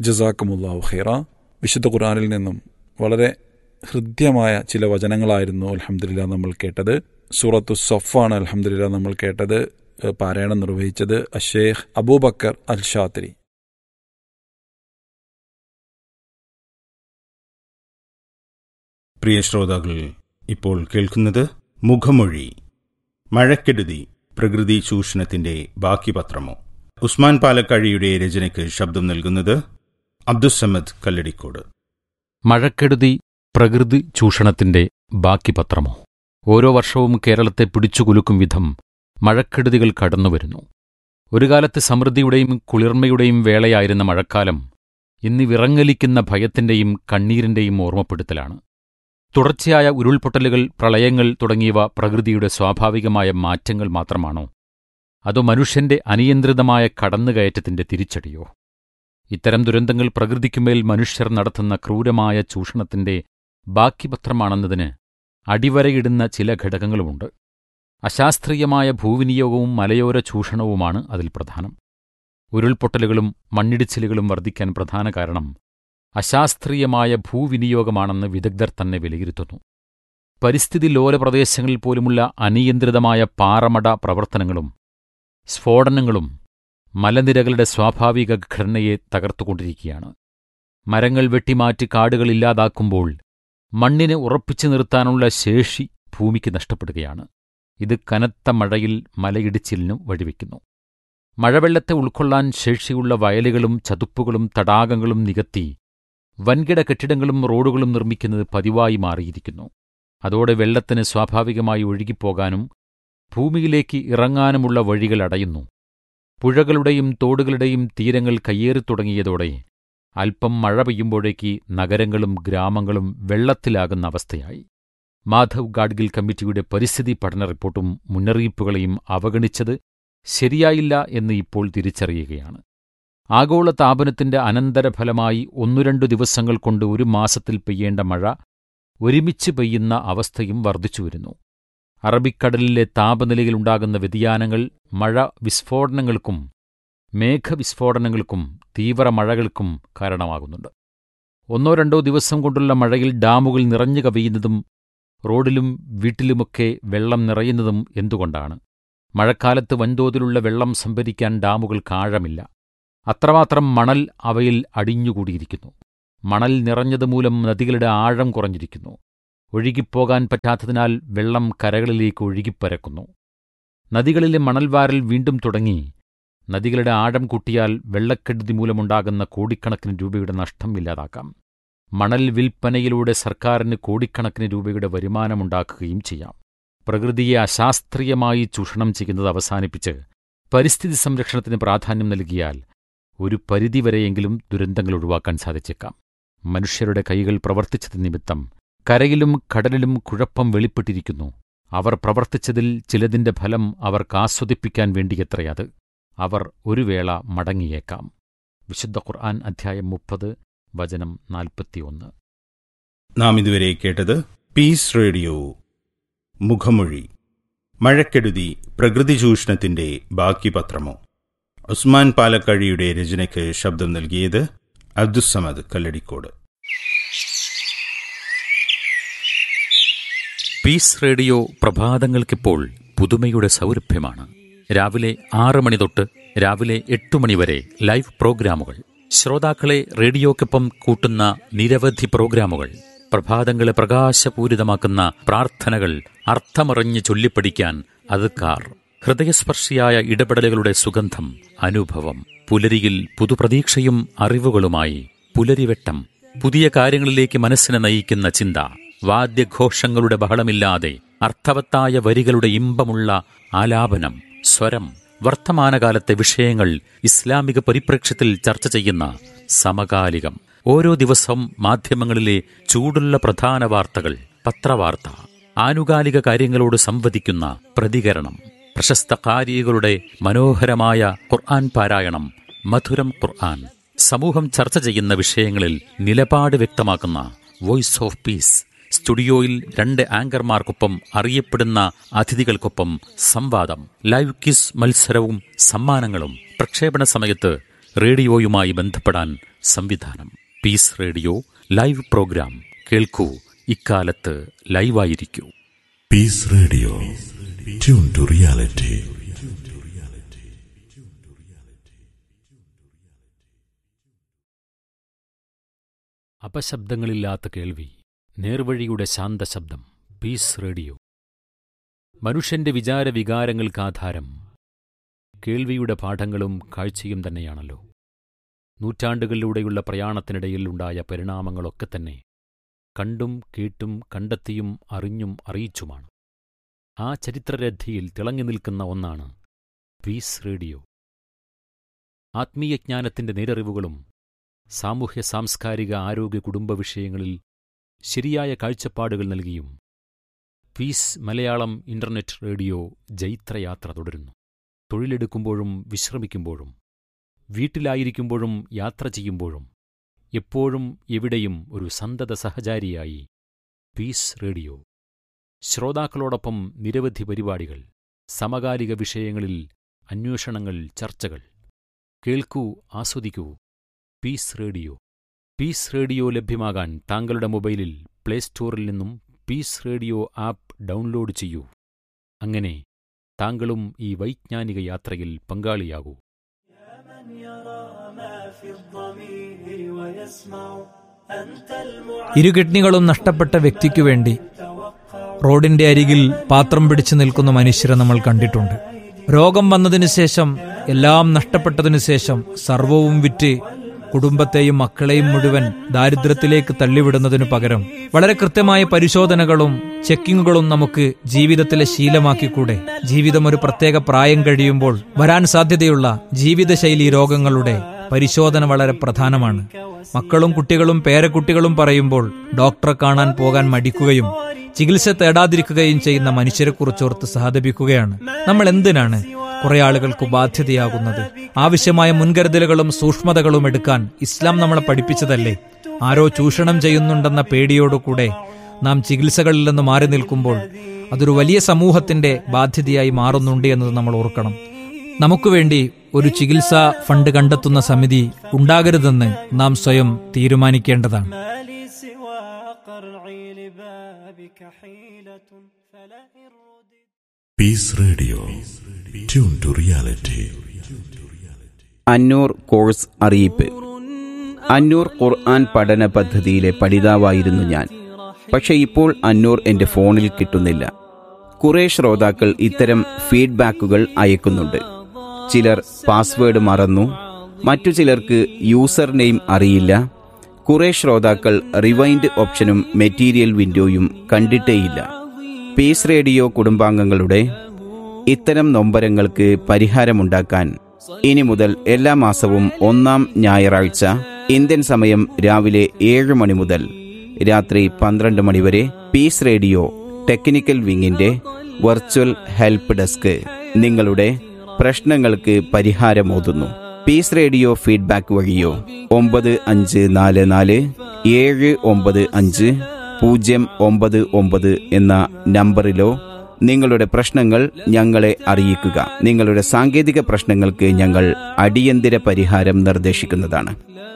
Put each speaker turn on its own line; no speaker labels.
ജസാക്കുമുല്ലാഹു ഖൈറ വിശുദ്ധ ഖുറാനിൽ നിന്നും വളരെ ഹൃദ്യമായ ചില വചനങ്ങളായിരുന്നു അലഹമില്ല നമ്മൾ കേട്ടത് സൂറത്തു സഫാണ് അലഹമില്ല നമ്മൾ കേട്ടത് ഏഹ് പാരായണം നിർവഹിച്ചത് അഷേഖ് അബൂബക്കർ അൽ ഷാത്തിരി
പ്രിയ ശ്രോതാക്കൾ ഇപ്പോൾ കേൾക്കുന്നത് മുഖമൊഴി മഴക്കെടുതി പ്രകൃതി ചൂഷണത്തിന്റെ ബാക്കി പത്രമോ ഉസ്മാൻ പാലക്കാഴിയുടെ രചനയ്ക്ക് ശബ്ദം നൽകുന്നത് അബ്ദുസമ്മദ് കല്ലടിക്കോട്
മഴക്കെടുതി പ്രകൃതി ചൂഷണത്തിന്റെ ബാക്കി പത്രമോ ഓരോ വർഷവും കേരളത്തെ പിടിച്ചുകുലുക്കും വിധം മഴക്കെടുതികൾ കടന്നുവരുന്നു ഒരു കാലത്ത് സമൃദ്ധിയുടെയും കുളിർമയുടെയും വേളയായിരുന്ന മഴക്കാലം ഇന്ന് വിറങ്ങലിക്കുന്ന ഭയത്തിന്റെയും കണ്ണീരിന്റെയും ഓർമ്മപ്പെടുത്തലാണ് തുടർച്ചയായ ഉരുൾപൊട്ടലുകൾ പ്രളയങ്ങൾ തുടങ്ങിയവ പ്രകൃതിയുടെ സ്വാഭാവികമായ മാറ്റങ്ങൾ മാത്രമാണോ അതോ മനുഷ്യന്റെ അനിയന്ത്രിതമായ കടന്നുകയറ്റത്തിന്റെ തിരിച്ചടിയോ ഇത്തരം ദുരന്തങ്ങൾ പ്രകൃതിക്കുമേൽ മനുഷ്യർ നടത്തുന്ന ക്രൂരമായ ചൂഷണത്തിന്റെ ബാക്കിപത്രമാണെന്നതിന് അടിവരയിടുന്ന ചില ഘടകങ്ങളുമുണ്ട് അശാസ്ത്രീയമായ ഭൂവിനിയോഗവും മലയോര ചൂഷണവുമാണ് അതിൽ പ്രധാനം ഉരുൾപൊട്ടലുകളും മണ്ണിടിച്ചിലുകളും വർദ്ധിക്കാൻ പ്രധാന കാരണം അശാസ്ത്രീയമായ ഭൂവിനിയോഗമാണെന്ന് വിദഗ്ധർ തന്നെ വിലയിരുത്തുന്നു പരിസ്ഥിതി ലോല പ്രദേശങ്ങളിൽ പോലുമുള്ള അനിയന്ത്രിതമായ പാറമട പ്രവർത്തനങ്ങളും സ്ഫോടനങ്ങളും മലനിരകളുടെ സ്വാഭാവിക ഘടനയെ തകർത്തുകൊണ്ടിരിക്കുകയാണ് മരങ്ങൾ വെട്ടിമാറ്റി കാടുകൾ ഇല്ലാതാക്കുമ്പോൾ മണ്ണിനെ ഉറപ്പിച്ചു നിർത്താനുള്ള ശേഷി ഭൂമിക്ക് നഷ്ടപ്പെടുകയാണ് ഇത് കനത്ത മഴയിൽ മലയിടിച്ചിലിനു വഴിവെക്കുന്നു മഴവെള്ളത്തെ ഉൾക്കൊള്ളാൻ ശേഷിയുള്ള വയലുകളും ചതുപ്പുകളും തടാകങ്ങളും നികത്തി വൻകിട കെട്ടിടങ്ങളും റോഡുകളും നിർമ്മിക്കുന്നത് പതിവായി മാറിയിരിക്കുന്നു അതോടെ വെള്ളത്തിന് സ്വാഭാവികമായി ഒഴുകിപ്പോകാനും ഭൂമിയിലേക്ക് ഇറങ്ങാനുമുള്ള വഴികൾ അടയുന്നു പുഴകളുടെയും തോടുകളുടെയും തീരങ്ങൾ കയ്യേറിത്തുടങ്ങിയതോടെ അല്പം മഴ പെയ്യുമ്പോഴേക്ക് നഗരങ്ങളും ഗ്രാമങ്ങളും വെള്ളത്തിലാകുന്ന അവസ്ഥയായി മാധവ് ഗാഡ്ഗിൽ കമ്മിറ്റിയുടെ പരിസ്ഥിതി പഠന റിപ്പോർട്ടും മുന്നറിയിപ്പുകളെയും അവഗണിച്ചത് ശരിയായില്ല എന്ന് ഇപ്പോൾ തിരിച്ചറിയുകയാണ് ആഗോള താപനത്തിന്റെ അനന്തരഫലമായി ഒന്നു ദിവസങ്ങൾ കൊണ്ട് ഒരു മാസത്തിൽ പെയ്യേണ്ട മഴ ഒരുമിച്ച് പെയ്യുന്ന അവസ്ഥയും വർദ്ധിച്ചുവരുന്നു അറബിക്കടലിലെ താപനിലയിലുണ്ടാകുന്ന വ്യതിയാനങ്ങൾ മഴ വിസ്ഫോടനങ്ങൾക്കും മേഘവിസ്ഫോടനങ്ങൾക്കും തീവ്ര മഴകൾക്കും കാരണമാകുന്നുണ്ട് ഒന്നോ രണ്ടോ ദിവസം കൊണ്ടുള്ള മഴയിൽ ഡാമുകൾ നിറഞ്ഞു കവിയുന്നതും റോഡിലും വീട്ടിലുമൊക്കെ വെള്ളം നിറയുന്നതും എന്തുകൊണ്ടാണ് മഴക്കാലത്ത് വൻതോതിലുള്ള വെള്ളം സംഭരിക്കാൻ ഡാമുകൾക്ക് ആഴമില്ല അത്രമാത്രം മണൽ അവയിൽ അടിഞ്ഞുകൂടിയിരിക്കുന്നു മണൽ നിറഞ്ഞതുമൂലം നദികളുടെ ആഴം കുറഞ്ഞിരിക്കുന്നു ഒഴുകിപ്പോകാൻ പറ്റാത്തതിനാൽ വെള്ളം കരകളിലേക്ക് ഒഴുകിപ്പരക്കുന്നു നദികളിലെ മണൽവാരൽ വീണ്ടും തുടങ്ങി നദികളുടെ ആഴം കൂട്ടിയാൽ വെള്ളക്കെടുതി മൂലമുണ്ടാകുന്ന കോടിക്കണക്കിന് രൂപയുടെ നഷ്ടം ഇല്ലാതാക്കാം മണൽ വിൽപ്പനയിലൂടെ സർക്കാരിന് കോടിക്കണക്കിന് രൂപയുടെ വരുമാനമുണ്ടാക്കുകയും ചെയ്യാം പ്രകൃതിയെ അശാസ്ത്രീയമായി ചൂഷണം ചെയ്യുന്നത് അവസാനിപ്പിച്ച് പരിസ്ഥിതി സംരക്ഷണത്തിന് പ്രാധാന്യം നൽകിയാൽ ഒരു പരിധിവരെയെങ്കിലും ദുരന്തങ്ങൾ ഒഴിവാക്കാൻ സാധിച്ചേക്കാം മനുഷ്യരുടെ കൈകൾ പ്രവർത്തിച്ചത് നിമിത്തം കരയിലും കടലിലും കുഴപ്പം വെളിപ്പെട്ടിരിക്കുന്നു അവർ പ്രവർത്തിച്ചതിൽ ചിലതിന്റെ ഫലം അവർക്ക് ആസ്വദിപ്പിക്കാൻ വേണ്ടിയത്രയത് അവർ ഒരു വേള മടങ്ങിയേക്കാം വിശുദ്ധ ഖുർആൻ അധ്യായം മുപ്പത് വചനം നാൽപ്പത്തിയൊന്ന്
നാം ഇതുവരെ കേട്ടത് പീസ് റേഡിയോ മുഖമൊഴി മഴക്കെടുതി പ്രകൃതി ചൂഷണത്തിന്റെ ബാക്കി പത്രമോ ഉസ്മാൻ പാലക്കാഴിയുടെ രചനയ്ക്ക് ശബ്ദം നൽകിയത് അബ്ദുസമദ് കല്ലടിക്കോട്
പീസ് റേഡിയോ പ്രഭാതങ്ങൾക്കിപ്പോൾ പുതുമയുടെ സൗരഭ്യമാണ് രാവിലെ ആറ് മണി തൊട്ട് രാവിലെ എട്ട് മണിവരെ ലൈവ് പ്രോഗ്രാമുകൾ ശ്രോതാക്കളെ റേഡിയോക്കൊപ്പം കൂട്ടുന്ന നിരവധി പ്രോഗ്രാമുകൾ പ്രഭാതങ്ങളെ പ്രകാശപൂരിതമാക്കുന്ന പ്രാർത്ഥനകൾ അർത്ഥമറിഞ്ഞ് ചൊല്ലിപ്പഠിക്കാൻ അതുക്കാർ ഹൃദയസ്പർശിയായ ഇടപെടലുകളുടെ സുഗന്ധം അനുഭവം പുലരിയിൽ പുതുപ്രതീക്ഷയും അറിവുകളുമായി പുലരിവെട്ടം പുതിയ കാര്യങ്ങളിലേക്ക് മനസ്സിനെ നയിക്കുന്ന ചിന്ത വാദ്യഘോഷങ്ങളുടെ ബഹളമില്ലാതെ അർത്ഥവത്തായ വരികളുടെ ഇമ്പമുള്ള ആലാപനം സ്വരം വർത്തമാനകാലത്തെ വിഷയങ്ങൾ ഇസ്ലാമിക പരിപ്രേക്ഷ്യത്തിൽ ചർച്ച ചെയ്യുന്ന സമകാലികം ഓരോ ദിവസവും മാധ്യമങ്ങളിലെ ചൂടുള്ള പ്രധാന വാർത്തകൾ പത്രവാർത്ത ആനുകാലിക കാര്യങ്ങളോട് സംവദിക്കുന്ന പ്രതികരണം പ്രശസ്ത കാരികളുടെ മനോഹരമായ ഖുർആൻ പാരായണം മധുരം ഖുർആൻ സമൂഹം ചർച്ച ചെയ്യുന്ന വിഷയങ്ങളിൽ നിലപാട് വ്യക്തമാക്കുന്ന വോയിസ് ഓഫ് പീസ് സ്റ്റുഡിയോയിൽ രണ്ട് ആങ്കർമാർക്കൊപ്പം അറിയപ്പെടുന്ന അതിഥികൾക്കൊപ്പം സംവാദം ലൈവ് ക്വിസ് മത്സരവും സമ്മാനങ്ങളും പ്രക്ഷേപണ സമയത്ത് റേഡിയോയുമായി ബന്ധപ്പെടാൻ സംവിധാനം പീസ് റേഡിയോ ലൈവ് പ്രോഗ്രാം കേൾക്കൂ ഇക്കാലത്ത് ലൈവായിരിക്കൂ
Peace Radio. Tune to reality.
അപശബ്ദങ്ങളില്ലാത്ത കേൾവി നേർവഴിയുടെ ശാന്തശബ്ദം പീസ് റേഡിയോ മനുഷ്യന്റെ വിചാര വികാരങ്ങൾക്കാധാരം കേൾവിയുടെ പാഠങ്ങളും കാഴ്ചയും തന്നെയാണല്ലോ നൂറ്റാണ്ടുകളിലൂടെയുള്ള പ്രയാണത്തിനിടയിൽ ഉണ്ടായ പരിണാമങ്ങളൊക്കെ തന്നെ കണ്ടും കേട്ടും കണ്ടെത്തിയും അറിഞ്ഞും അറിയിച്ചുമാണ് ആ ചരിത്രരഥിയിൽ തിളങ്ങി നിൽക്കുന്ന ഒന്നാണ് പീസ് റേഡിയോ ആത്മീയജ്ഞാനത്തിന്റെ നേരറിവുകളും സാമൂഹ്യ സാംസ്കാരിക ആരോഗ്യ കുടുംബ വിഷയങ്ങളിൽ ശരിയായ കാഴ്ചപ്പാടുകൾ നൽകിയും പീസ് മലയാളം ഇന്റർനെറ്റ് റേഡിയോ ജൈത്രയാത്ര തുടരുന്നു തൊഴിലെടുക്കുമ്പോഴും വിശ്രമിക്കുമ്പോഴും വീട്ടിലായിരിക്കുമ്പോഴും യാത്ര ചെയ്യുമ്പോഴും എപ്പോഴും എവിടെയും ഒരു സന്തത സഹചാരിയായി പീസ് റേഡിയോ ശ്രോതാക്കളോടൊപ്പം നിരവധി പരിപാടികൾ സമകാലിക വിഷയങ്ങളിൽ അന്വേഷണങ്ങൾ ചർച്ചകൾ കേൾക്കൂ ആസ്വദിക്കൂ പീസ് റേഡിയോ പീസ് റേഡിയോ ലഭ്യമാകാൻ താങ്കളുടെ മൊബൈലിൽ പ്ലേ സ്റ്റോറിൽ നിന്നും പീസ് റേഡിയോ ആപ്പ് ഡൗൺലോഡ് ചെയ്യൂ അങ്ങനെ താങ്കളും ഈ വൈജ്ഞാനിക യാത്രയിൽ പങ്കാളിയാകൂ
من يرى ما في الضمير ويسمع أنت المعلم
ഇരുകിഡ്നികളും നഷ്ടപ്പെട്ട വ്യക്തിക്കു വേണ്ടി റോഡിന്റെ അരികിൽ പാത്രം പിടിച്ചു നിൽക്കുന്ന മനുഷ്യരെ നമ്മൾ കണ്ടിട്ടുണ്ട് രോഗം വന്നതിനു ശേഷം എല്ലാം നഷ്ടപ്പെട്ടതിനു ശേഷം സർവവും വിറ്റ് കുടുംബത്തെയും മക്കളെയും മുഴുവൻ ദാരിദ്ര്യത്തിലേക്ക് തള്ളിവിടുന്നതിനു പകരം വളരെ കൃത്യമായ പരിശോധനകളും ചെക്കിങ്ങുകളും നമുക്ക് ജീവിതത്തിലെ ശീലമാക്കിക്കൂടെ ജീവിതം ഒരു പ്രത്യേക പ്രായം കഴിയുമ്പോൾ വരാൻ സാധ്യതയുള്ള ജീവിതശൈലി രോഗങ്ങളുടെ പരിശോധന വളരെ പ്രധാനമാണ് മക്കളും കുട്ടികളും പേരക്കുട്ടികളും പറയുമ്പോൾ ഡോക്ടറെ കാണാൻ പോകാൻ മടിക്കുകയും ചികിത്സ തേടാതിരിക്കുകയും ചെയ്യുന്ന മനുഷ്യരെക്കുറിച്ചോർത്ത് സഹതപിക്കുകയാണ് നമ്മൾ എന്തിനാണ് കുറെ ആളുകൾക്ക് ബാധ്യതയാകുന്നത് ആവശ്യമായ മുൻകരുതലുകളും സൂക്ഷ്മതകളും എടുക്കാൻ ഇസ്ലാം നമ്മളെ പഠിപ്പിച്ചതല്ലേ ആരോ ചൂഷണം ചെയ്യുന്നുണ്ടെന്ന പേടിയോടുകൂടെ നാം ചികിത്സകളിൽ നിന്ന് മാറി നിൽക്കുമ്പോൾ അതൊരു വലിയ സമൂഹത്തിന്റെ ബാധ്യതയായി മാറുന്നുണ്ട് എന്നത് നമ്മൾ ഓർക്കണം നമുക്ക് വേണ്ടി ഒരു ചികിത്സാ ഫണ്ട് കണ്ടെത്തുന്ന സമിതി ഉണ്ടാകരുതെന്ന് നാം സ്വയം തീരുമാനിക്കേണ്ടതാണ്
ما لي سوى قرعي لبابك حيلة فلئن رددت
Peace Radio. Tune to reality.
Annoor course അറിയിപ്പ് അന്നൂർ ഖുർആൻ പഠന പദ്ധതിയിലെ പഠിതാവായിരുന്നു ഞാൻ പക്ഷെ ഇപ്പോൾ അന്നൂർ എൻ്റെ ഫോണിൽ കിട്ടുന്നില്ല കുറെ ശ്രോതാക്കൾ ഇത്തരം ഫീഡ്ബാക്കുകൾ അയക്കുന്നുണ്ട് ചിലർ പാസ്വേഡ് മറന്നു മറ്റു ചിലർക്ക് യൂസർ നെയിം അറിയില്ല കുറെ ശ്രോതാക്കൾ റിവൈൻഡ് ഓപ്ഷനും മെറ്റീരിയൽ വിൻഡോയും കണ്ടിട്ടേയില്ല പീസ് റേഡിയോ കുടുംബാംഗങ്ങളുടെ ഇത്തരം നൊമ്പരങ്ങൾക്ക് പരിഹാരമുണ്ടാക്കാൻ ഇനി മുതൽ എല്ലാ മാസവും ഒന്നാം ഞായറാഴ്ച ഇന്ത്യൻ സമയം രാവിലെ ഏഴ് മണി മുതൽ രാത്രി പന്ത്രണ്ട് മണി വരെ പീസ് റേഡിയോ ടെക്നിക്കൽ വിങ്ങിന്റെ വെർച്വൽ ഹെൽപ്പ് ഡെസ്ക് നിങ്ങളുടെ പ്രശ്നങ്ങൾക്ക് പരിഹാരമോതുന്നു പീസ് റേഡിയോ ഫീഡ്ബാക്ക് വഴിയോ ഒമ്പത് അഞ്ച് നാല് നാല് ഏഴ് ഒമ്പത് അഞ്ച് പൂജ്യം ഒമ്പത് ഒമ്പത് എന്ന നമ്പറിലോ നിങ്ങളുടെ പ്രശ്നങ്ങൾ ഞങ്ങളെ അറിയിക്കുക നിങ്ങളുടെ സാങ്കേതിക പ്രശ്നങ്ങൾക്ക് ഞങ്ങൾ അടിയന്തര പരിഹാരം നിർദ്ദേശിക്കുന്നതാണ്